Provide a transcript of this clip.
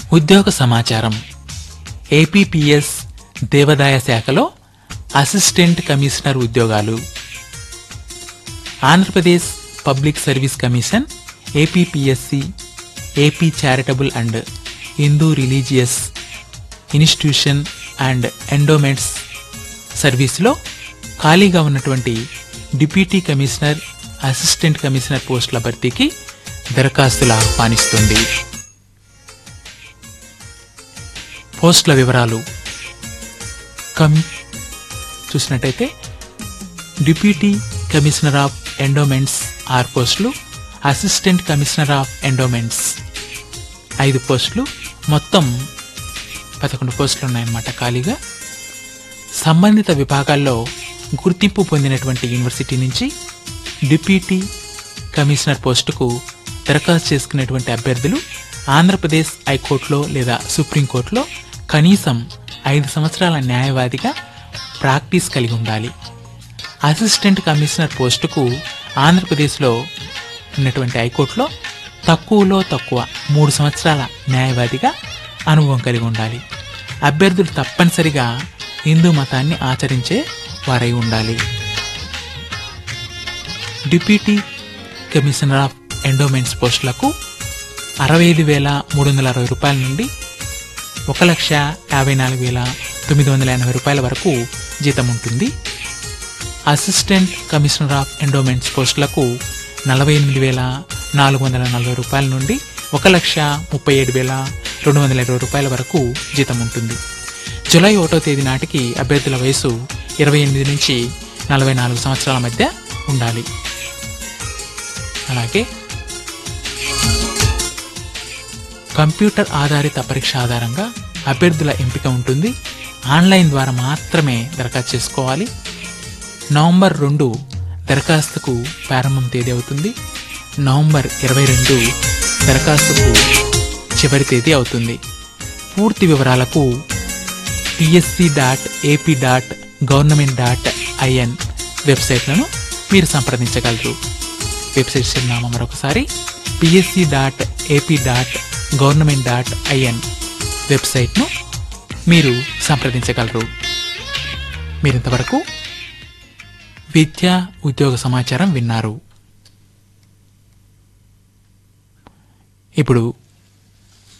ఉద్యోగ సమాచారం ఏపీపీఎస్ దేవాదాయ శాఖలో అసిస్టెంట్ కమిషనర్ ఉద్యోగాలు Andhra Pradesh public service commission APPSC AP charitable and Hindu religious institution and endowments సర్వీస్లో ఖాళీగా ఉన్నటువంటి డిప్యూటీ కమిషనర్ అసిస్టెంట్ కమిషనర్ పోస్టుల భర్తీకి దరఖాస్తులు ఆహ్వానిస్తుంది పోస్టుల వివరాలు కమ్ చూసినట్టయితే డిప్యూటీ కమిషనర్ ఆఫ్ ఎండోమెంట్స్ ఆరు పోస్టులు అసిస్టెంట్ కమిషనర్ ఆఫ్ ఎండోమెంట్స్ ఐదు పోస్టులు మొత్తం పదకొండు పోస్టులు ఉన్నాయన్నమాట ఖాళీగా సంబంధిత విభాగాల్లో గుర్తింపు పొందినటువంటి యూనివర్సిటీ నుంచి డిప్యూటీ కమిషనర్ పోస్టుకు దరఖాస్తు చేసుకునేటువంటి అభ్యర్థులు ఆంధ్రప్రదేశ్ హైకోర్టులో లేదా సుప్రీంకోర్టులో కనీసం ఐదు సంవత్సరాల న్యాయవాదిగా ప్రాక్టీస్ కలిగి ఉండాలి అసిస్టెంట్ కమిషనర్ పోస్టుకు ఆంధ్రప్రదేశ్లో ఉన్నటువంటి హైకోర్టులో తక్కువలో తక్కువ మూడు సంవత్సరాల న్యాయవాదిగా అనుభవం కలిగి ఉండాలి అభ్యర్థులు తప్పనిసరిగా హిందూ మతాన్ని ఆచరించే వారై ఉండాలి డిప్యూటీ కమిషనర్ ఆఫ్ ఎండోమెంట్స్ పోస్టులకు అరవై ఐదు వేల మూడు వందల అరవై రూపాయల నుండి ఒక లక్ష యాభై నాలుగు వేల తొమ్మిది వందల ఎనభై రూపాయల వరకు జీతం ఉంటుంది అసిస్టెంట్ కమిషనర్ ఆఫ్ ఎండోమెంట్స్ పోస్టులకు నలభై ఎనిమిది వేల నాలుగు వందల నలభై రూపాయల నుండి ఒక లక్ష ముప్పై ఏడు వేల రెండు వందల ఇరవై రూపాయల వరకు జీతం ఉంటుంది జూలై ఒకటో తేదీ నాటికి అభ్యర్థుల వయసు ఇరవై ఎనిమిది నుంచి నలభై నాలుగు సంవత్సరాల మధ్య ఉండాలి అలాగే కంప్యూటర్ ఆధారిత పరీక్ష ఆధారంగా అభ్యర్థుల ఎంపిక ఉంటుంది ఆన్లైన్ ద్వారా మాత్రమే దరఖాస్తు చేసుకోవాలి నవంబర్ రెండు దరఖాస్తుకు ప్రారంభం తేదీ అవుతుంది నవంబర్ ఇరవై రెండు దరఖాస్తుకు చివరి తేదీ అవుతుంది పూర్తి వివరాలకు PSC dot AP dot government dot IN వెబ్సైట్లను మీరు సంప్రదించగలరు వెబ్సైట్ చిరునామా మరొకసారి PSC dot AP dot government dot IN వెబ్సైట్ను మీరు సంప్రదించగలరు మీరింతవరకు విద్యా ఉద్యోగ సమాచారం విన్నారు ఇప్పుడు